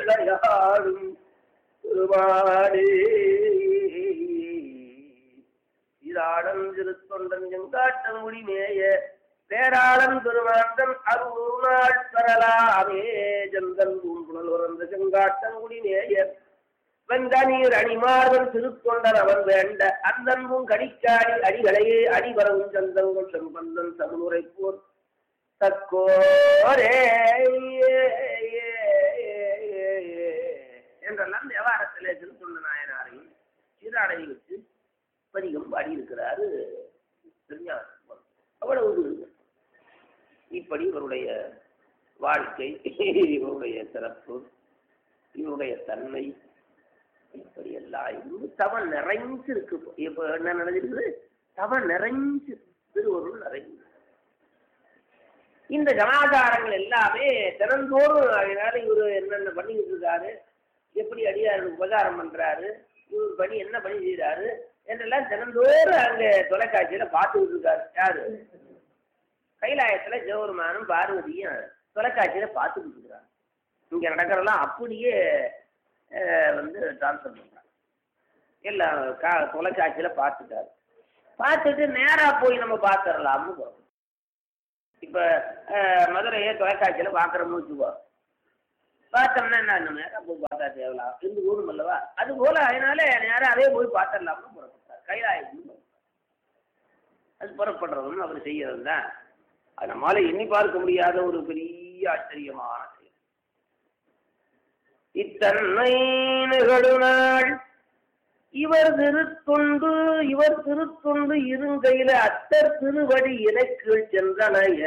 விளையாடும் திருவாடே சீராளன் திருத்தொண்டன் செங்காட்டம் குடிமேய பேராளன் பெருமாண்டன் அருள் நாள் பெறலாமே ஜந்தன் பூங்குழல் உறந்த செங்காட்டம் குடிமேய வெந்தநீர் அணிமார்வன் திருத்தொண்டர் அவன் வேண்ட அந்தன்பும் கடிக்காடி அடிகளையே அடிவரவும் சந்தங்கள் செம்பந்தன் சமுரை போர் தக்கோரே என்றெல்லாம் தேவாரத்திலே திருத்தொண்ட நாயனாரையும் சீராடை வச்சு பதிகம் பாடியிருக்கிறாரு திருஞான அவ்வளவு இது. இப்படி இவருடைய வாழ்க்கை இவருடைய சிறப்பு இவருடைய தன்மை இப்படி எல்லாம் இருந்து தவம் நிறைஞ்சு இருக்கு இப்போ. இப்ப என்ன நடந்திருக்குது தவம் நிறைஞ்சு திருவருள் நிறைஞ்சு இந்த சமாச்சாரங்கள் எல்லாமே தினந்தோறும் அதனால இவரு என்னென்ன பண்ணிக்கிட்டு இருக்காரு எப்படி அடியாருக்கு உபகாரம் பண்றாரு இவர் பணி என்ன பணி செய்யறாரு என்றெல்லாம் தினந்தோறும் அங்க தொலைக்காட்சியில பார்த்துக்கிட்டு இருக்காரு யாரு கைலாயத்துல சிவபெருமானும் பார்வதியும் தொலைக்காட்சியில பார்த்துக்கிட்டு இருக்கிறாங்க இங்க நடக்கிறதெல்லாம் அப்படியே அஹ், வந்து டிரான்ஸ்ஃபர் பண்றாங்க எல்லாம் கா தொலைக்காட்சியில பார்த்துட்டாரு பார்த்துட்டு நேரா போய் நம்ம பார்த்துடலாம்னு போறோம் இப்ப அஹ், மதுரையை தொலைக்காட்சியில பார்க்குறோம்னு வச்சுக்கோ பார்த்தோம்னா என்ன இன்னும் நேரா போய் பார்த்தா தேவலாம் இருந்து ஊரும் அல்லவா அது போல அதனால நேராவே போய் பார்த்துடலாம்னு புறப்பட்டார் கைலாயத்துக்கு புறப்பட்டார். அது புறப்படுறதும் அவர் செய்யறது தான் அது நம்மளால எண்ணி பார்க்க முடியாத ஒரு பெரிய ஆச்சரியமான செயல் இத்தன்மை நிகழுநாள் இவர் திருத்தொண்டு இவர் திருத்தொண்டு இருங்கையில அத்தர் திருவடி இலைக்கு சென்றனைய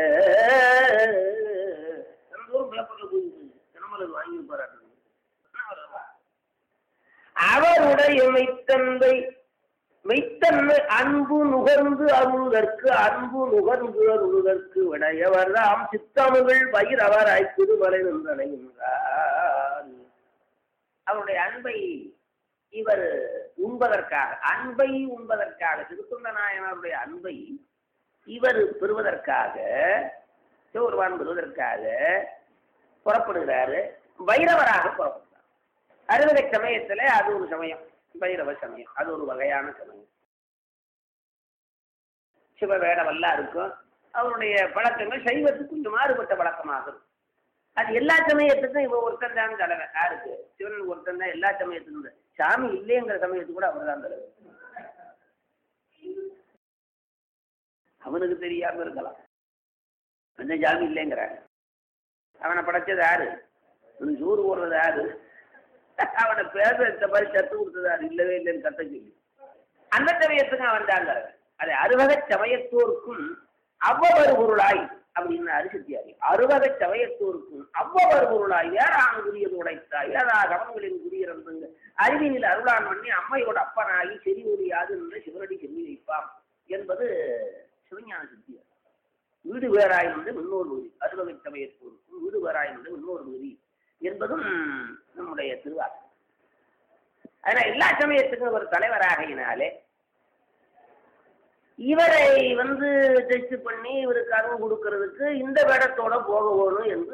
தினந்தோறும் பேப்பர்ல போயிருக்கு தினமலர் வாங்கி போராட்டு அவருடைய மெய்த்தன்மை மெய்த்தன்மை அன்பு நுகர்ந்து அருள்தற்கு அன்பு நுகர்ந்து அருள்தற்கு விடையவர்தாம் சித்தமுகள் பயிரவராய் திருமலை நின்றடைகின்றார் அவருடைய அன்பை இவர் உண்பதற்காக அன்பை உண்பதற்காக திருத்தொண்ட நாயனாருடைய அன்பை இவர் பெறுவதற்காக சிவருவான் பெறுவதற்காக புறப்படுகிறாரு வைரவராக புறப்படுறார் அறுவடை சமயத்துல அது ஒரு சமயம் பைரவ சமயம் அது ஒரு வகையான சமயம் சிவவேடவல்லா இருக்கும் அவருடைய பழக்கங்கள் சைவத்துக்கு கொஞ்சம் மாறுபட்ட பழக்கமாகும் அது எல்லா சமயத்துக்கும் இவன் ஒருத்தன் தான் தலைவன் யாருக்கு சிவன் ஒருத்தன் தான் எல்லா சமயத்துக்கும் தான். சாமி இல்லைங்கிற சமயத்துக்கு கூட அவர் தான் தலைவர் அவனுக்கு தெரியாம இருக்கலாம் அந்த சாமி இல்லைங்கிறாங்க அவனை படைச்சது யாரு அவனுக்கு சோறு போடுறது யாரு அவனை பேச இந்த மாதிரி கத்து கொடுத்தது யாரு இல்லவே இல்லைன்னு கத்த சொல்லி அந்த சமயத்துக்கு அவன் தான் தலைவன் அது அறுவகை சமயத்தோருக்கும் அவ்வவர் பொருளாய் அப்படின்னு அரிசத்தியாரி அறுவகை சமயத்தோருக்கும் அவ்வவர் பொருளாய் ஏறாங்குரியது உடைத்தாய் ஏறா கவனங்களின் குடியிறந்துங்க அறிவினில் அருளான் பண்ணி அம்மையோட அப்பனாகி செறி ஒழியாது என்று சிவனடி செம்மி வைப்பாம் என்பது சிவஞான சித்தியார் வீடு வேறாய் வந்து இன்னொரு விதி அறுவகை சமயத்தோருக்கும் வீடு வேறாய் வந்து இன்னொரு விதி என்பதும் நம்முடைய திருவாசகம் அதனால் எல்லா சமயத்துக்கும் ஒரு தலைவராகையினாலே இவரை வந்து டெஸ்ட் பண்ணி இவருக்கு அருள் கொடுக்கறதுக்கு இந்த வேடத்தோட போக வேணும் என்று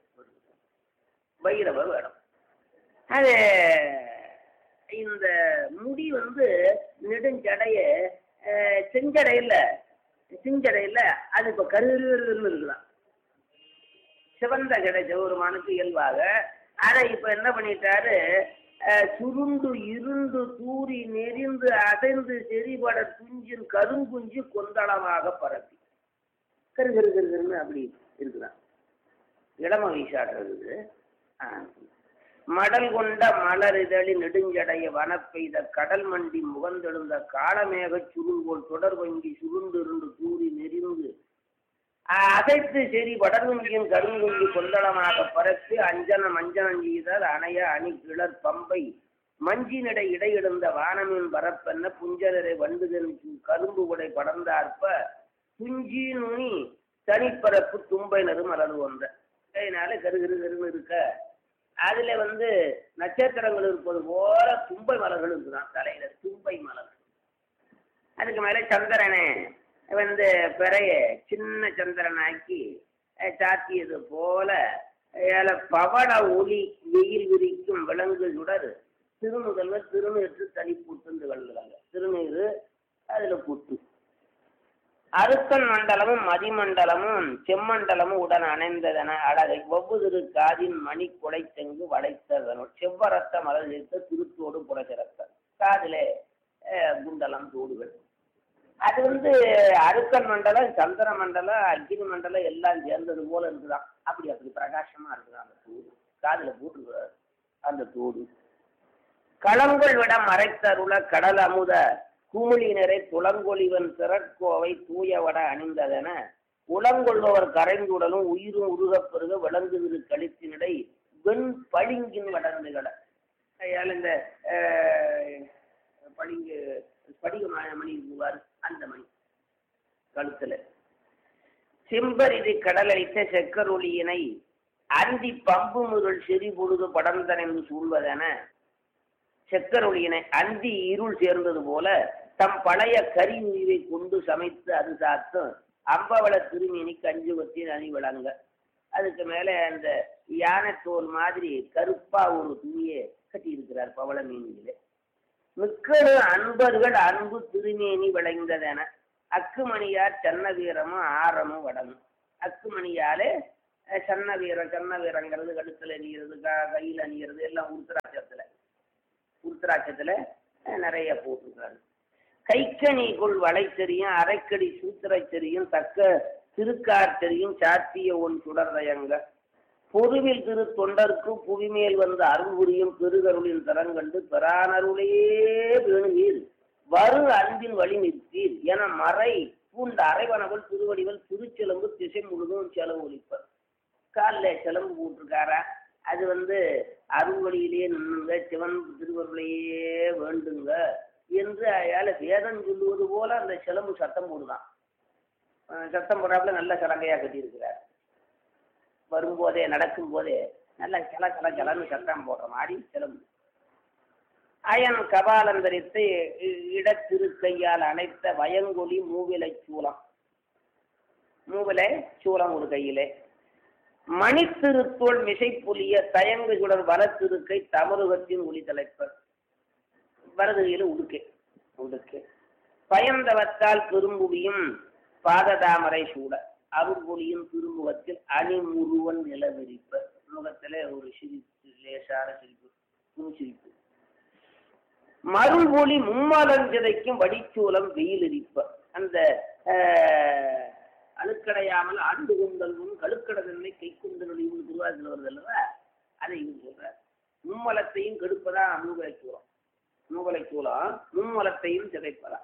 பைரவ வேடம் அது இந்த முடி வந்து நெடுஞ்சடைய அஹ், செஞ்சடையில் செஞ்சடையில் அது இப்போ கருவிருன்னு இருக்கலாம் சிவந்த ஜடை சிவருமானுக்கு இயல்பாக அதை இப்போ என்ன பண்ணிட்டாரு அஹ், சுருண்டு இருண்டு தூரி நெறிந்து அசைந்து செறிபட துஞ்சின் கருங்குஞ்சு கொந்தளமாக பரப்பி கரு கரு கரு கருன்னு அப்படி இருக்குதான் இளம வீசாடுறது ஆ. மடல் கொண்ட மலர் இதழி நெடுஞ்சடைய வனப்பெய்த கடல் மண்டி முகந்தெழுந்த காலமேக சுருங்கோல் தொடர் வங்கி சுருண்டு இருண்டு தூரி நெறிந்து அசைத்து செறி வடங்குங்கியின் கருங்குங்கி கொந்தளமாக பரப்பி அஞ்சன மஞ்சனம் செய்தால் அணைய அணி கிளர் பம்பை மஞ்சினடை இடையிடுந்த வானமின் பரப்பென்ன புஞ்சரரை வண்டுதன் கரும்பு உடை படர்ந்தார்ப்ப துஞ்சி நுனி தனிப்பரப்பு தும்பை நறு மலர் ஒன்ற அதனால கரு கரு கருன்னு இருக்க அதுல வந்து நட்சத்திரங்கள் இருப்பது போல தும்பை மலர்கள் இருக்குதான் தலையில தும்பை மலர்கள் அதுக்கு மேல சந்திரனை வந்து பிறைய சின்ன சந்திரனாக்கி அஹ், சாத்தியது போல ஏல பவள ஒளி வெயில் விரிக்கும் விலங்கு சுடர் திருமுதல்வர் திருநீற்று தனி பூட்டுன்னு கழுதுறாங்க திருநீறு அதுல பூட்டு அருக்கன் மண்டலமும் மதிமண்டலமும் செம்மண்டலமும் உடன் அணைந்ததன அழகை ஒவ்வொரு காதின் மணி குடை செங்கு வளைத்ததனுள் செவ்வரத்த மலர் சேர்த்த திருத்தோடு புறசிறத்த காதிலே அஹ், குண்டலம் தோடுகள் அது வந்து அருக்கன் மண்டலம் சந்திர மண்டலம் அக்னி மண்டலம் எல்லாம் சேர்ந்தது போல இருக்குதான் அப்படி அப்படி பிரகாசமா இருக்குதான் அந்த தோடு காதுல போட்டு அந்த தோடு களங்கள் விட மறைத்தருள கடல் அமுத குமிழினரை துளங்கொழிவன் திறக்கோவை தூயவட அணிந்ததென உளங்கொள்பவர் கரைந்துடலும் உயிரும் உருகப் பெருக விளங்குதிரு கழித்தினிடை வெண் பளிங்கின் வடர்ந்துகள கையால் இந்த அஹ், பளிங்கு படிக ம- மணி இருக்குவார் அந்த மணி கழுத்துல செம்பரிது கடலளித்த செக்கரொளியினை அந்தி பம்பு முதல் செறி பொழுது படர்ந்தனைந்து சூழ்வதென செக்கரொளியினை அந்தி இருள் சேர்ந்தது போல தம் பழைய கரி உயிரை கொண்டு சமைத்து அது சாத்தும் அம்பவள திருமீனி கஞ்சுவத்தின் அணி விளங்க அதுக்கு மேல அந்த யானைத்தோல் மாதிரி கருப்பா ஒரு துணியை கட்டியிருக்கிறார் பவள மீனிலே மிக்கடு அன்பர்கள் அன்பு திருமேனி விளைந்ததென அக்குமணியார் சன்ன வீரமும் ஆரமும் வடமும் அக்குமணியாலே அஹ், சன்ன வீரம் சன்ன வீரங்கிறது கழுத்துல அணிகிறது க- கையில் அணிகிறது எல்லாம் உருத்தராட்சத்துல உருத்தராட்சத்துல அஹ், நிறைய போட்டிருக்காரு கைக்கணிக்குள் வளைச்செறியும் அரைக்கடி சூத்திரச்செறியும் தக்க திருக்கார்ச்செறியும் சாத்திய ஒன் சுடர்தயங்க பொதுவில் திரு தொண்டர்க்கு புவிமேல் வந்த அருள் புரியும் பெருகருளின் தரங்கண்டு பெறானருளே வேணுவீர் வரு அன்பின் வழி நிற்பீர் என மறை பூண்ட அரைவனவள் திருவடிவல் திருச்சிலம்பு திசை முழுதும் செலவு ஒழிப்பர் காலில் சிலம்பு போட்டிருக்காரா அது வந்து அருள்வழியிலே நின்னுங்க சிவன் திருவருளையே வேண்டுங்க என்று அயால வேதம் சொல்லுவது போல அந்த சிலம்பு சத்தம் போடுதான் அஹ் சத்தம் போடாப்புல நல்ல சலங்கையா கட்டியிருக்கிறார் வரும்போதே நடக்கும் போதே நல்ல கல கல கலன்னு சத்தம் போடுற மாதிரி சிலம்பு அயன் கபாலந்தரித்து இ- இடத்திருக்கையால் அணைத்த வயங்கொலி மூவிலை சூலம் மூவிலை சூலம் ஒரு கையிலே மணித்திருத்தோள் மிசை புலிய தயங்கு சுடர் வலத்திருக்கை தமருகத்தின் ஒளி தலைப்பர் வரதுகையில் உடுக்கை உடுக்கை பயந்தவத்தால் பெரும்புவியும் பாததாமரை சூட அருள்பொழியும் திருமுகத்தில் அணிமுருவன் நிலவிரிப்ப முகத்திலே ஒரு சிரிப்பு லேசான சிரிப்பு புன்சிரிப்பு மருள்மொழி மும்மலஞ்சிதைக்கும் வடிச்சூலம் வெயில் எரிப்ப அந்த ஆஹ், அழுக்கடையாமல் ஆண்டு கொண்டல்வும் கழுக்கடதன்மை கை கொண்டொழிவும் திருவாரத்தில் வருது அல்லவா அதை இவர் சொல்றார் மும்மலத்தையும் கெடுப்பதா மூகலை சூலம் மூகலை சூலம் மும்மலத்தையும் சிதைப்பதா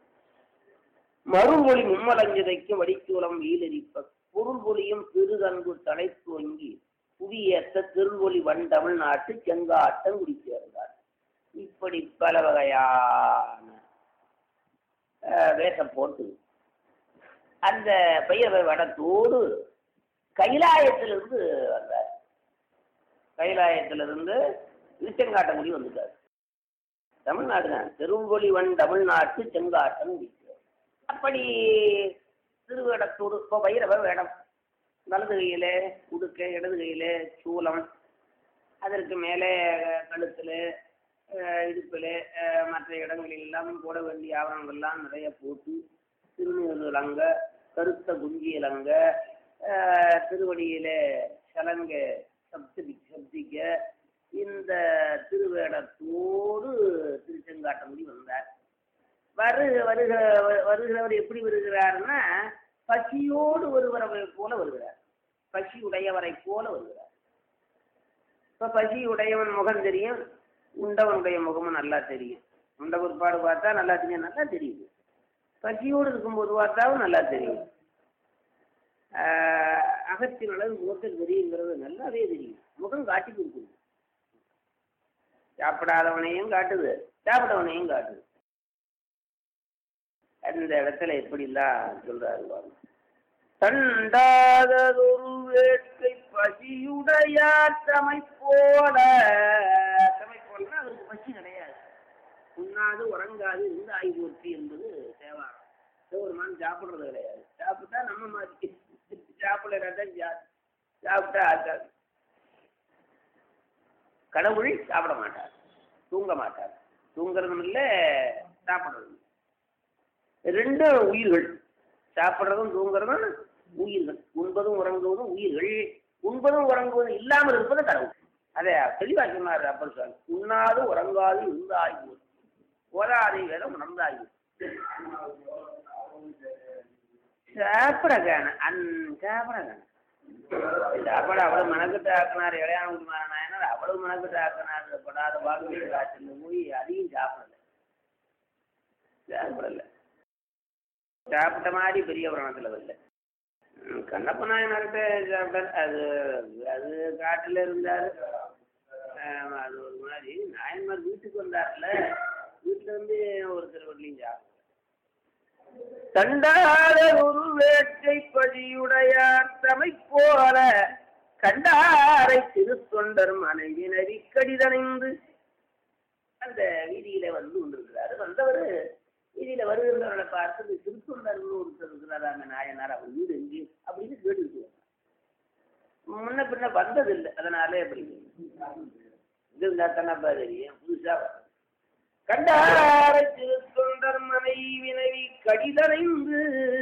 மறுமொழி மும்மலஞ்சிதைக்கும் வடிச்சூலம் வெயிலெரிப்ப பொருள் பொலியும் பெருதன்பு தலைத்து வங்கி புவியேற்ற திருவொளி வண்டமிழ் நாட்டு செங்காட்டம் குடிச்சேர்ந்தார் இப்படி பல வகையான அஹ், வேஷம் போட்டு அந்த பையவை வடத்தோடு கைலாயத்திலிருந்து வந்தார் கைலாயத்திலிருந்து திருச்செங்காட்டங்குடி வந்துட்டார் தமிழ்நாடு தான் திருவொளி வன் தமிழ்நாட்டு செங்காட்டம் குடிச்சார் அப்படி திருவேடத்தோடு இப்போ பைரவ வேடம் வலது கையிலே உடுக்கை இடது கையிலே சூலம் அதற்கு மேலே கழுத்தில் இடுப்பில் மற்ற இடங்களிலெல்லாம் போட வேண்டிய ஆவணங்கள்லாம் நிறைய போட்டு திருநீலங்க கருத்த குஞ்சியலங்க திருவடியிலே சலங்க சப்தி சப்திக்க இந்த திருவேடத்தோடு திருச்செங்காட்டமுடி வந்தார் வருக வருக வருகிறவர் எப்படி வருகிறார்னா பசியோடு ஒருவரை போல வருகிறார் பசி உடையவரை போல வருகிறார் இப்ப பசி உடையவன் முகம் தெரியும் உண்டவனுடைய முகமும் நல்லா தெரியும் உண்ட பிற்பாடு பார்த்தா நல்லா தெரியும் நல்லா தெரியுது பசியோடு இருக்கும்போது பார்த்தாவும் நல்லா தெரியும் ஆஹ் அகத்தின் அளவு முகத்தில் தெரியுங்கிறது நல்லாவே தெரியும் முகம் காட்டி கொடுக்குது சாப்பிடாதவனையும் காட்டுது சாப்பிட்டவனையும் காட்டுது அந்த இடத்துல எப்படிலாம் சொல்றாரு பாருங்க தண்டாததொரு வேட்கை பசியுடையார் தமை போல தமை போலன்னா அவருக்கு பசி கிடையாது உண்ணாது உறங்காது இருந்து ஆய் போற்றி என்பது தேவாரம் சிவபெருமான் சாப்பிடுறது கிடையாது சாப்பிட்டா நம்ம மாதிரி சாப்பிடலாம் சாப்பிட்டா ஆகாது கடவுள் சாப்பிட மாட்டார் தூங்க மாட்டார் தூங்குறதும் இல்லை சாப்பிட்றதும் ரெண்டும் உயிர்கள் சாப்பிட்றதும் தூங்குறதும் உயிர்கள் உண்பதும் உறங்குவதும் உயிர்கள் உண்பதும் உறங்குவதும் இல்லாமல் இருப்பது கடவுள் அதை தெளிவாக சொன்னார் அப்பர் சார் உண்ணாது உறங்காது இருந்தாய்வு ஓராதை வேதம் உணர்ந்தாய்வு சாப்பிட காணும் அந் சாப்பிட காணும் சாப்பாடு அவ்வளவு மெனக்கிட்டு ஆக்கினார் இளையான குமார நாயனார் அவ்வளவு மெனக்கிட்டு ஆக்கினார் படாத வாக்கு காய்ச்சல் போய் அதையும் சாப்பிடல சாப்பிடல சாப்பிட்ட மாதிரி பெரிய புராணத்தில் வரல ம், கண்ணப்ப நாயனார்கிட்ட சாப்பிட்டார் அது அது காட்டில் இருந்தார் ஆமா, அது ஒரு மாதிரி நாயன்மார் வீட்டுக்கு வந்தார்ல வீட்டில் வந்து ஒருத்தர் வீட்லையும் சாப்பிட்டார் தண்டாத ஒரு வேட்டை பதியுடையார் தமை போல கண்டாரை திருத்தொண்டர் மனைவி நரி கடிதணைந்து அந்த வீதியில வந்து கொண்டிருக்கிறாரு வந்தவர் வீதியில வருகின்றவர்களை பார்த்து இந்த திருத்தொண்டர்னு ஒருத்தர் இருக்கிறார் அந்த நாயனார் அவர் வீடு எங்கே அப்படின்னு கேட்டு முன்ன பின்ன வந்ததில்லை அதனால அப்படி இது இருந்தா தானப்பா தெரியும் புதுசா வர்றது. கண்டார திருத்தொண்டர் மனைவினவி கடிதடைந்து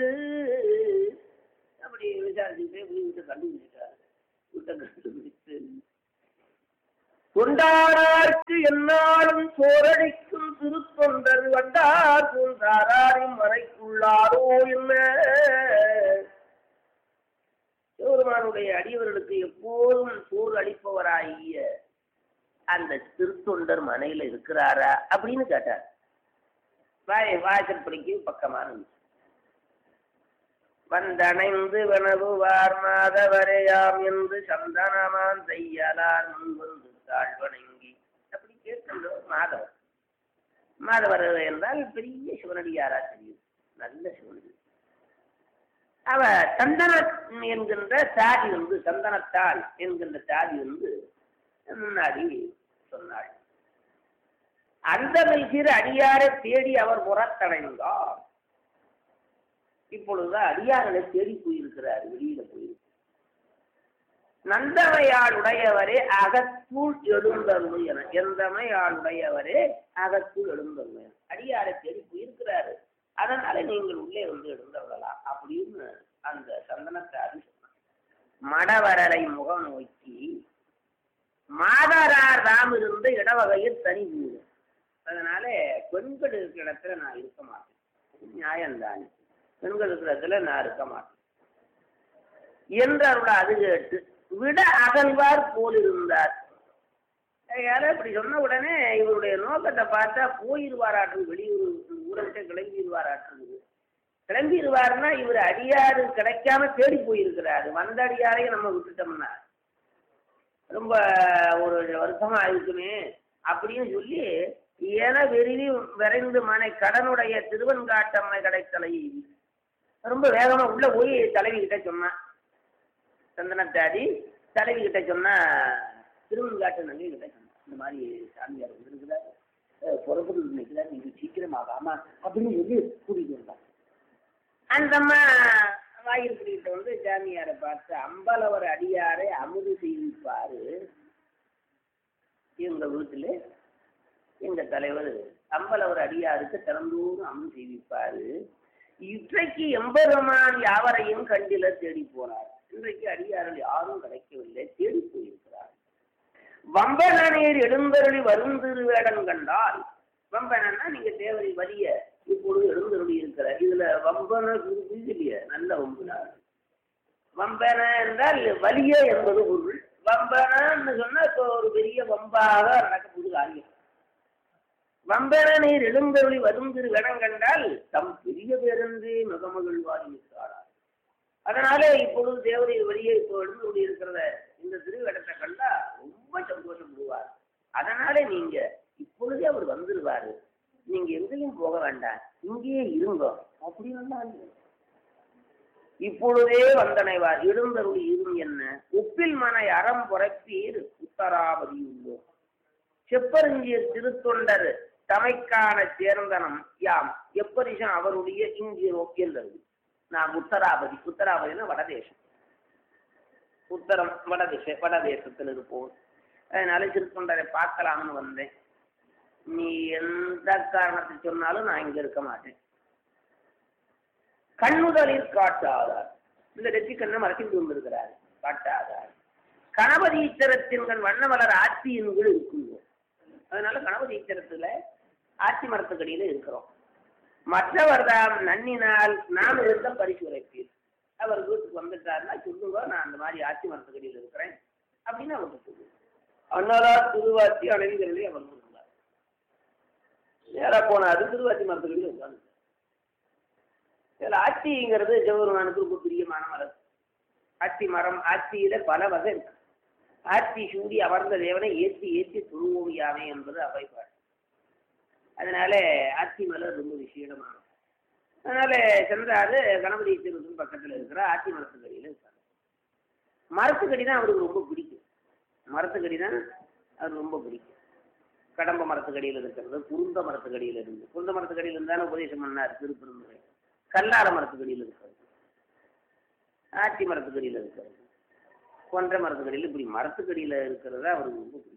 அப்படி விசாரிச்சுட்டே போய் வீட்டை கண்டுபிடிச்சாரு வீட்டை கண்டுபிடிச்சு தொண்டாரார்க்கு என்னாலும் சோரடிக்கும் திருத்தொண்டர் வண்டார் போன்றாரின் மறைக்குள்ளாரோ என்ன சிவபெருமானுடைய அடியவர்களுக்கு எப்போதும் சோறு அளிப்பவராகிய அந்த திருத்தொண்டர் மனையில இருக்கிறாரா அப்படின்னு கேட்டார் வாய் வாசற்படிக்கு பக்கமான இருந்துச்சு. வந்தணைந்து வனவுவார் மாதவரையாம் என்று சந்தனமான் செய்யலார் முன்வந்து தாழ்வணங்கி அப்படி கேட்கின்றோம் மாதவர் மாதவர் என்றால் பெரிய சிவனடியாரா தெரியும் நல்ல சிவனடி அவ சந்தன என்கின்ற சாதி வந்து சந்தனத்தாள் என்கின்ற சாதி வந்து முன்னாடி சொன்னாள் அந்த சிறு அடியாரை தேடி அவர் புறத்தடைந்தார் இப்பொழுது அடியார்களை தேடி போயிருக்கிறார் வெளியில போயிருக்கு நந்தமையாளுடையவரே அகத்துள் எழுந்தருள் என எந்தமையாளுடையவரே அகத்துள் எழுந்தருள் என அடியாரை தேடி போயிருக்கிறாரு அதனால நீங்கள் உள்ளே வந்து எழுந்தருளலாம் அப்படின்னு அந்த சந்தனத்தாரி சொன்னார் மடவரலை முகம் நோக்கி மாதரார் தாம் இருந்த இடவகையில் தனி வீடு அதனால பெண்கள் இருக்கிற இடத்துல நான் இருக்க மாட்டேன் நியாயம்தானே பெண்கள் இருக்கிற இடத்துல நான் இருக்க மாட்டேன் என்று அவரோட அது கேட்டு விட அகழ்வார் போல் இருந்தார் யாரோ இப்படி சொன்ன உடனே இவருடைய நோக்கத்தை பார்த்தா போயிருவாராட்டு வெளியூர் ஊரை விட்டு கிளம்பிடுவாராட்டு கிளம்பிடுவாருன்னா இவர் அடியாறு கிடைக்காம தேடி போயிருக்கிறாரு வந்த அடியாரையும் நம்ம விட்டுட்டோம்னா ரொம்ப ஒரு வருஷமா இருக்குமே அப்படின்னு சொல்லி என விரும்பி விரைந்து மனை கடனுடைய திருவன்காட்டம்மை கிடைத்தலை ரொம்ப வேகமா உள்ள போய் தலைவி கிட்ட சொன்னான் சந்தனத்தாடி தலைவி கிட்ட சொன்னா திருவன்காட்டு நங்கை கிட்ட சொன்னான் இந்த மாதிரி சாமியார் வந்திருக்கிறார் அஹ் புறப்பட்டு நிற்கிறார் நீங்க சீக்கிரமா வாமா அப்படின்னு சொல்லி கூட்டிட்டு வந்தான் அந்த அம்மா வாயிற்குடிக்கிட்ட வந்து சாமியாரை பார்த்து அம்பலவர் அடியாரை அமுது செய்விப்பாரு எங்க வீட்டுல எங்க தலைவர் அம்பலவர் அடியாருக்கு திறந்தோறும் அமுது செய்விப்பாரு இன்றைக்கு எம்பெருமான் யாவரையும் கண்டில தேடி போனார் இன்றைக்கு அடியார்கள் யாரும் கிடைக்கவில்லை தேடி போயிருக்கிறார் வம்பனநீர் எழுந்தருளி வருந்திருவேடன் கண்டால் வம்பனா நீங்க தேவரி வலிய இப்பொழுது எழுந்தருளி இருக்கிற இதுல வம்பன இல்லையே நல்ல வம்புனார் வம்பன என்றால் வலிய என்பது பொருள் வம்பனன்னு சொன்னா இப்போ ஒரு பெரிய வம்பாக நடக்கக்கூடிய காரியம் வம்பன நீர் எழுந்தருளி வருந்திரு வேடம் கண்டால் தம் பெரிய பேரன்றே மிகமகிழ்வாரி இருக்கிறார் அதனால இப்பொழுது தேவதையில் வெளியே இப்போ எழுந்து இருக்கிறத இந்த திருவேடத்தை கண்டா ரொம்ப சந்தோஷப்படுவார் அதனால நீங்க இப்பொழுதே அவர் வந்துருவாரு நீங்க எங்கேயும் போக வேண்டாம் இங்கேயே இருங்க அப்படின்னு இப்பொழுதே வந்தனைவார் எழுந்தருள் இரும் என்ன உப்பில் மனை அறம் புறப்பீர் உத்தராபதி உள்ளோம் செப்பருங்கிய திருத்தொண்டர் தமைக்கான சேர்ந்தனம் யாம் எப்பரிசம் அவருடைய இங்கே என்றது நான் உத்தராபதி உத்தராபதினா வடதேசம் உத்தரம் வடதிசை வடதேசத்தில் இருப்போம் அதனால திருத்தொண்டரை பார்க்கலாம்னு வந்தேன் நீ எந்த காரணத்தை சொன்னாலும் நான் இங்க இருக்க மாட்டேன் கண்ணுதலில் காட்டாதார் இந்த நெற்றி கண்ணை மறைச்சிட்டு வந்திருக்கிறார் காட்டாதார் கணபதி ஈச்சரத்தின் கண் வண்ண மலர் ஆட்சியின் கீழ் இருக்குங்க அதனால கணபதி ஈச்சரத்துல ஆட்சி மரத்துக்கடியில இருக்கிறோம் மற்றவர் தாம் நன்னினால் நாம் இருந்த பரிசுரைப்பீர் அவர் வீட்டுக்கு வந்துட்டாருன்னா சொல்லுங்க நான் அந்த மாதிரி ஆட்சி மரத்துக்கடியில் இருக்கிறேன் அப்படின்னு அவருக்கு சொல்லுங்க அண்ணலா திருவாச்சி அணைந்தருளி அவர் சொல்லுவார் நேரா போனாரு திருவாச்சி மரத்துக்கடியில் உட்காந்து இதில் ஆட்சிங்கிறது சிவபெருமானுக்கு ரொம்ப பிரியமான மரம் ஆட்சி மரம் ஆட்சியில பல வகை இருக்கு ஆட்சி சூடி அமர்ந்த தேவனை ஏற்றி ஏற்றி துருவோவியாமே என்பது அவைப்பாடு அதனால ஆட்சி மலர் ரொம்ப விசேடமானது அதனால சென்றாரு கணபதி திருத்தம் பக்கத்துல இருக்கிற ஆட்சி மரத்துக்கடியில இருக்காரு மரத்துக்கடி தான் அவருக்கு ரொம்ப பிடிக்கும் மரத்துக்கடி தான் அவருக்கு ரொம்ப பிடிக்கும் கடம்ப மரத்துக்கடியில் இருக்கிறது குருந்த மரத்துக்கடியில் இருந்து குருந்த மரத்துக்கடியில் இருந்தாலும் உபதேசம் பண்ணார் திருப்பெருந்துறை கல்லார மரத்துக்கடியில் இருக்கிறது ஆச்சி மரத்துக்கடியில் இருக்கிறது கொன்ற மரத்துக்கடியில் இப்படி மரத்துக்கடியில் இருக்கிறது அவருக்கு ரொம்ப பிடிக்கும்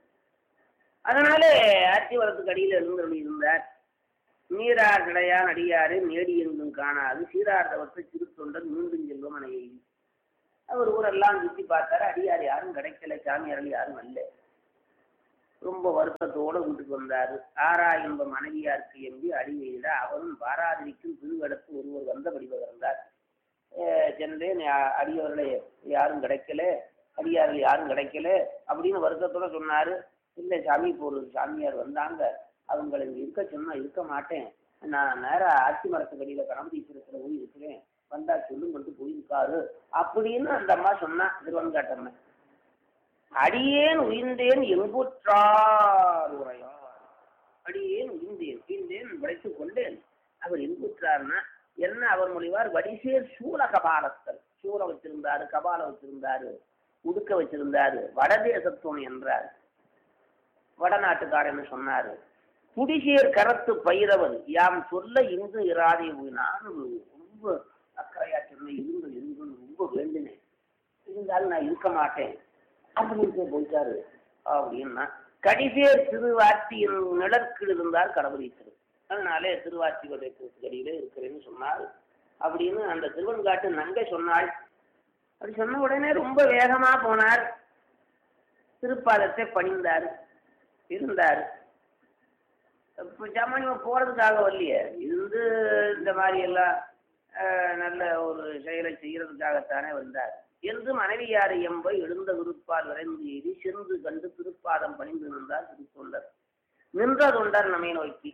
அதனால ஆச்சி மரத்துக்கடியில் எழுந்தருளி இருந்தார் நீரார் கிடையான் அடியாறு நேடி எங்கும் காணாது சீரார்தவத்தை திருத்தொண்டர் மீண்டும் செல்வம் அணையை அவர் ஊரெல்லாம் சுற்றி பார்த்தாரு அடியார் யாரும் கிடைக்கல சாமியார்கள் யாரும் அல்ல ரொம்ப வருத்தத்தோட வீட்டுக்கு வந்தாரு ஆரா என்ப மனைவியாருக்கு எம்பி அடிவையிட அவரும் பாராதிரிக்கும் திருவடத்து ஒருவர் வந்தபடி பகர்ந்தார் சென்றேன் யா- அடியவர்களை யாரும் கிடைக்கல அடியார்கள் யாரும் கிடைக்கல அப்படின்னு வருத்தத்தோட சொன்னாரு இல்லை சாமி இப்போ ஒரு சாமியார் வந்தாங்க அவங்களை இங்க இருக்க சொன்னா இருக்க மாட்டேன் நான் நேரா ஆட்சி மரத்துக்கடியில கணபதீஸ்வரத்துல போய் இருக்கிறேன் வந்தா சொல்லுங்கட்டு போயிருக்காரு அப்படின்னு அந்த அம்மா சொன்னா திருவன்காட்டம்மா அடியேன் உயிர்ந்தேன் எங்குற்றார் உரையார் அடியேன் உயிர்ந்தேன் உயிர்ந்தேன் விளைத்துக் கொண்டேன் அவர் எங்குற்றார்னா என்ன அவர் மொழிவார் வடிசேர் சூல கபாலத்தர் சூல வச்சிருந்தாரு கபாலம் வச்சிருந்தாரு உடுக்க வச்சிருந்தாரு வடதேசத்தோன் என்றார் வடநாட்டுக்காரன்னு சொன்னாரு புடிசேர் கரத்து பயிரவன் யாம் சொல்ல இங்கு இராதே நான் ரொம்ப அக்கறையா சொன்ன இருங்கள் இருங்கள் ரொம்ப வேண்டினேன் இருந்தாலும் நான் இருக்க மாட்டேன் அப்படின்னு போயிட்டாரு அப்படின்னா கடிசேர் திருவாட்சியின் நிழற்கில் இருந்தார் கடவுளை திரு அதனாலே திருவாட்சி கடியில இருக்கிறேன்னு சொன்னார் அப்படின்னு அந்த திருவன்காட்டு நங்கை சொன்னாள் அப்படி சொன்ன உடனே ரொம்ப வேகமா போனார் திருப்பாதத்தை பணிந்தார் இருந்தார் இப்போ ஜாமானியம் போறதுக்காக வரலையே இருந்து இந்த மாதிரி எல்லாம் அஹ், நல்ல ஒரு செயலை செய்யறதுக்காகத்தானே வந்தார் என்று மனைவியார் எம்பை எழுந்த விருப்பால் விரைந்து ஏறி சென்று கண்டு திருப்பாதம் பணிந்து நின்றார் திருத்தொண்டர் நின்ற தொண்டர் நம்மை நோக்கி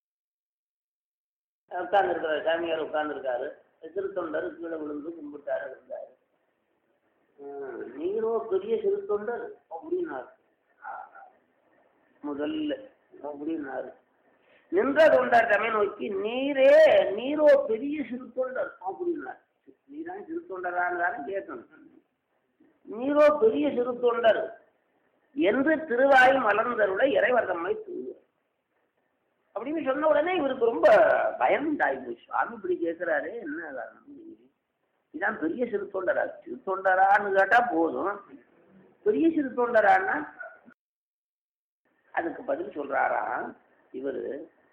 உட்கார்ந்துருக்கிறார் சாமியார் உட்கார்ந்துருக்காரு திருத்தொண்டர் கீழே விழுந்து கும்பிட்டாரு இருந்தாரு ஹம், நீங்களோ பெரிய சிறுத்தொண்டர் அப்படின்னாரு முதல்ல அப்படின்னாரு நின்ற தொண்டர் தமை நோக்கி நீரே நீரோ பெரிய சிறுத்தொண்டர் அப்படின்னார் நீதான் சிறுத்தொண்டரான்னு கேட்கணும் நீரோ பெரிய சிறுத்தொண்டர் என்று திருவாய் மலர்ந்தருளை இறைவர் தம்மை தூவர் அப்படின்னு சொன்ன உடனே இவருக்கு ரொம்ப பயந்தாய் போய் சுவாமி இப்படி கேட்கிறாரு என்ன காரணம் இதான் பெரிய சிறுத்தொண்டரா சிறுத்தொண்டரான்னு கேட்டா போதும் பெரிய சிறுத்தொண்டரான்னா அதுக்கு பதில் சொல்றாராம் இவரு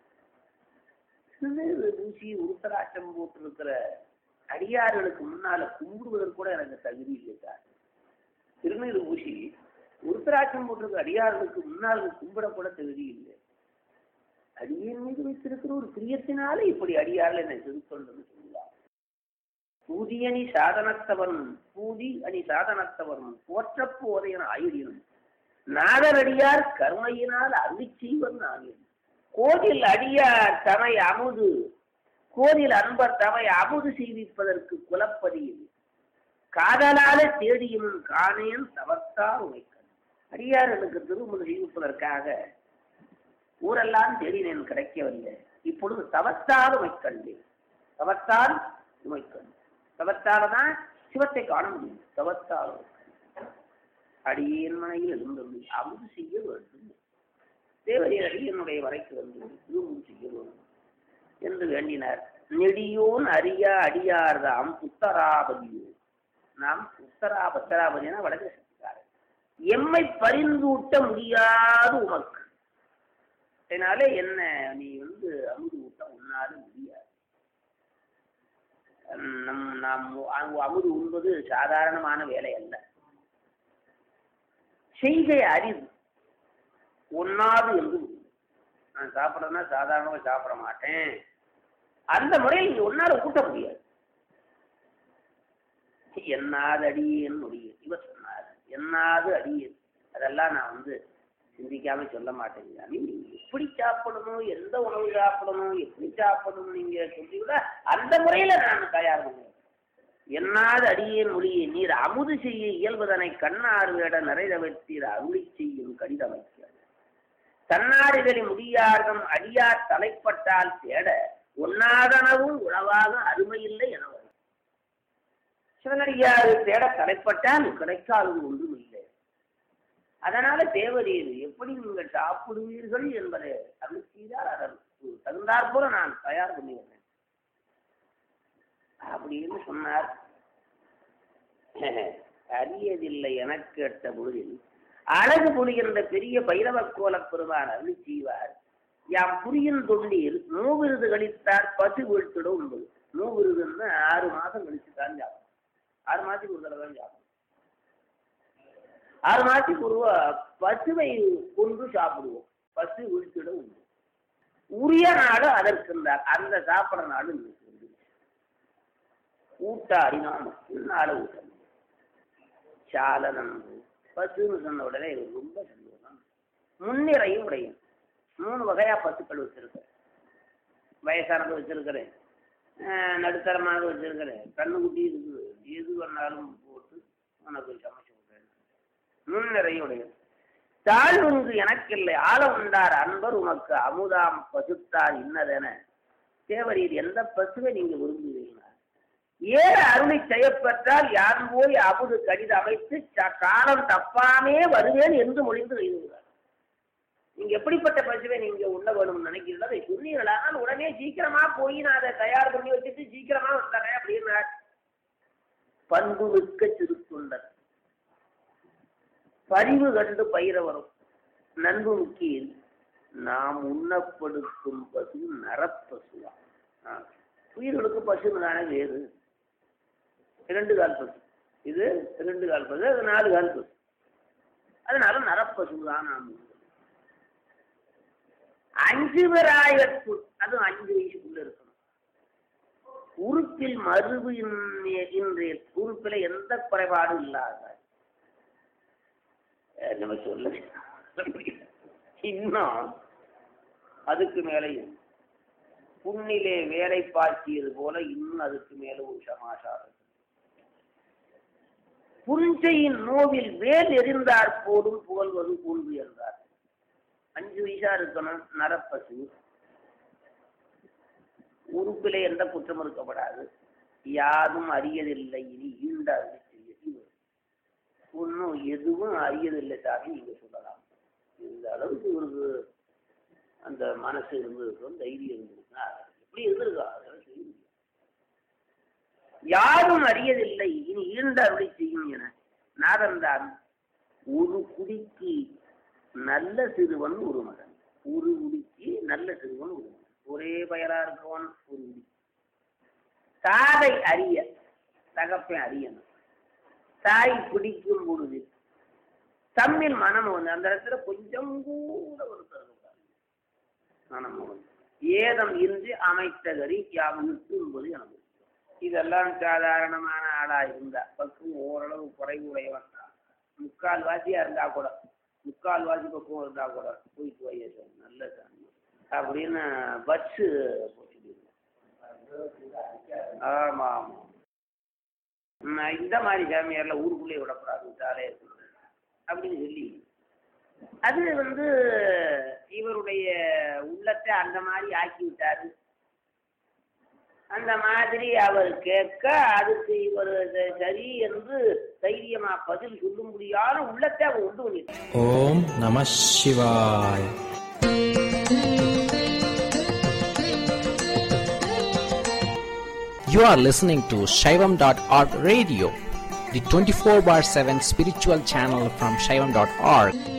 சிறு தூசி உருத்தராட்சம் போட்டிருக்கிற அடியார்களுக்கு முன்னால கும்பிடுவதற்கு கூட எனக்கு தகுதி இல்லை சார் திருநீர் பூசி உருத்தராட்சம் போட்டிருக்கிற அடியார்களுக்கு முன்னால் கும்பிடக்கூட தகுதி இல்லை அடியின் மீது வைத்திருக்கிற ஒரு பிரியத்தினால இப்படி அடியார்கள் என்னை திருத்தொண்டர்னு சொல்லுவார் பூதி அணி சாதனத்தவரும் பூதி அணி சாதனத்தவரும் போற்றப் போதையன் ஆயுடினும் நாதரடியார் கருணையினால் அருளி செய்வன் நானே கோதில் அடியார் தமை அமுது கோதில் அன்பர் தமை அமுது செய்விப்பதற்கு குலப்பதியில் காதலால தேடியும் காணேன் தவத்தார் உமைக்கன் அடியார்களுக்கு திருமுறை செய்விப்பதற்காக ஊரெல்லாம் தேடினேன் கிடைக்கவில்லை இப்பொழுது தவத்தால் உமைக்கண்டேன் தவத்தால் உமைக்கண் தவத்தால தான் சிவத்தை காண முடியும் தவத்தால் உமைக்கண் அடியேன் மனையில் எழுந்தருளி அமுது செய்ய வேண்டும் தேவரீர் அடியனுடைய வரைக்கு வந்து திருமும் செய்ய வேண்டும் என்று வேண்டினார் நெடியோன் அறியா அடியார்தாம் புத்தராபதியோ நாம் உத்தரா பத்தராபதினா வடதேசத்துக்காரர் எம்மை பரிந்தூட்ட முடியாது உமக்கு அதனால என்ன நீ வந்து அமுது ஊட்ட உன்னால முடியாது நம் நாம் அ- அமுது உண்பது சாதாரணமான வேலை அல்ல செய்கை அரிது ஒன்னாது என்று முடியும். நான் சாப்பிட்றதுனா சாதாரணமாக சாப்பிட மாட்டேன் அந்த முறையில் நீ ஒன்னால கூட்ட முடியாது என்னாது அடியேன் முடியும் இவர் சொன்னார் என்னாது அடியேன் அதெல்லாம் நான் வந்து சிந்திக்காம சொல்ல மாட்டேன் சாமி நீங்க எப்படி சாப்பிடணும் எந்த உணவு சாப்பிடணும் எப்படி சாப்பிடணும் நீங்க சொல்லிவிட அந்த முறையில நான் தயார் பண்ணுவேன் என்னாது அடியேன் மொழியை நீர் அமுது செய்ய இயல்பதனை கண்ணாறு வேட நிறைதவத்தீர் அருளி செய்யும் கடிதமைக்க தன்னாறுகளை முடியார்தம் அடியார் தலைப்பட்டால் தேட ஒன்னாதனவும் உளவாக அருமையில்லை என வரும் சிவனடியார் தேட தலைப்பட்டால் கிடைக்காதது ஒன்றும் இல்லை அதனால தேவரீர் எப்படி நீங்கள் சாப்பிடுவீர்கள் என்பதை அருள் செய்தால் அதற்கு தகுந்தாற்போல நான் தயார் பண்ணிடுறேன் அப்படின்னு சொன்னார் அரியதில்லை எனக் கேட்ட பொழுதில் அழகு பொழிகின்ற பெரிய பைரவ கோலப் பெருமான் அருளி செய்வார் யாம் புரியின் தொண்டில் மூவிருது கழித்தார் பசு வீழ்த்திட உண்பது மூவிருதுன்னு ஆறு மாதம் கழிச்சு தான் சாப்பிடும் ஆறு மாதத்துக்கு ஒரு தடவை தான் சாப்பிடும் ஆறு மாதத்துக்கு ஒரு பசுவை கொண்டு சாப்பிடுவோம் பசு வீழ்த்திட உண்டு உரிய நாடு அதற்கு இருந்தார் அந்த சாப்பிட்ற நாடு இன்னைக்கு வந்துருச்சு. ஊட்டாடி நாம் நாள ஊட்டணும் சால நன்று பசுன்னு சொன்ன உடனே இவர் ரொம்ப சந்தோஷம் முன்னிறையும் உடையும் மூணு வகையா பசுக்கள் வச்சிருக்கேன் வயசானது வச்சிருக்கிறேன் ஆஹ் நடுத்தரமானது வச்சிருக்கிறேன் கண்ணுக்குட்டி இருக்குது எது வேணாலும் போட்டு உனக்கு சமைச்சு விடுறேன் முன்னிறையும் உடையும் தாழ்வுங்கு எனக்கில்லை ஆள உண்டார் அன்பர் உமக்கு அமுதாம் பசுத்தார் இன்னதென தேவரீர் எந்த பசுவை நீங்க விரும்புகிறீங்களா ஏற அருளை செய்யப்பட்டால் யான் போய் அமுது கடித அமைத்து ச- காலம் தப்பாமே வருவேன் என்று மொழிந்து எழுதுகிறார் நீங்க எப்படிப்பட்ட பசுவை நீங்க உண்ண வேணும்னு நினைக்கிறீங்களோ அதை சொன்னீங்களா நான் உடனே சீக்கிரமா போய் நான் அதை தயார் பண்ணி வச்சுட்டு சீக்கிரமா வந்துடுறேன் அப்படின்னார் பண்பு மிக்க சிறுத்துண்டர் பரிவு கண்டு பயிர வரும் நண்பு முக்கியில் நாம் உண்ணப்படுத்தும் பசு நரப்பசுவா ஆ. உயிர்களுக்கு பசுன்னு தானே வேறு இரண்டு கால் பசு இது ரெண்டு கால் பசு அது நாலு கால் பசு அதனால நரப்பசு தான் நாம் உண்பது. அஞ்சு பேராயிரத்து அதுவும் அஞ்சு வயசுக்குள்ள இருக்கணும் உறுப்பில் மருவு இன்- இன்றைய உறுப்பில் எந்த குறைபாடும் இல்லாத அஹ் நம்ம சொல்ல இன்னும் அதுக்கு மேலையும் புண்ணிலே வேலை பாய்ச்சியது போல இன்னும் அதுக்கு மேல ஒரு சமாசாரம் புஞ்சையின் நோவில் வேல் எரிந்தார் போடும் புகழ்வது கூழ்வு என்றார் அஞ்சு வயசா இருக்கணும் நரப்பசு உறுப்பிலே எந்த குற்றம் இருக்கப்படாது யாதும் அறியதில்லை இனி ஈண்ட அருளி செய்ய இவர் ஒன்றும் எதுவும் அறியதில்லை சாமி நீங்க சொல்லலாம் இந்த அளவுக்கு இவருக்கு அந்த மனசு இருந்திருக்கும் தைரியம் இருந்திருக்கா எப்படி இருந்திருக்கா அதெல்லாம் செய்ய முடியும் யாரும் அறியதில்லை இனி ஈண்ட அருளி செய்யும் என நாதன்தான் ஒரு குடிக்கு நல்ல சிறுவன் ஒரு மகன் ஒரு குடிக்கு நல்ல சிறுவன் ஒரு மகன் ஒரே பயலா இருக்கவன் ஒரு குடி தாதை அறிய தகப்பன் அறியணும் தாய் பிடிக்கும் பொழுது தம்மில் மனம் வந்து அந்த இடத்துல கொஞ்சம் கூட ஒரு கருதக்கூடாது மனம் வந்து ஏதம் இன்றி அமைத்த கறி யாவனுக்கு என்பது எனக்கு இதெல்லாம் சாதாரணமான ஆளா இருந்தா பக்குவம் ஓரளவு குறைவு உடையவன் முக்கால் வாசியா இருந்தா கூட முக்கால் வாசி பக்குவம் இருந்தா கூட போயிட்டு வைய சாமி நல்ல சாமி அப்படின்னு பஸ்ஸு ஆமா ஆமா நான் இந்த மாதிரி சாமியார்ல ஊருக்குள்ளே விடக்கூடாது விட்டாலே அப்படின்னு சொல்லி அது வந்து இவருடைய உள்ளத்தை அந்த மாதிரி ஆக்கி விட்டாரு அந்த மாதிரி அவர் கேட்க அதுக்கு இவர் ச- சரி என்று தைரியமா பதில் சொல்லும்படியான உள்ளத்தை அவர் உண்டு பண்ணிட்டார் ஓம் நம சிவாய் You are listening to Shaivam.org radio, the 24 bar 7 spiritual channel from Shaivam.org.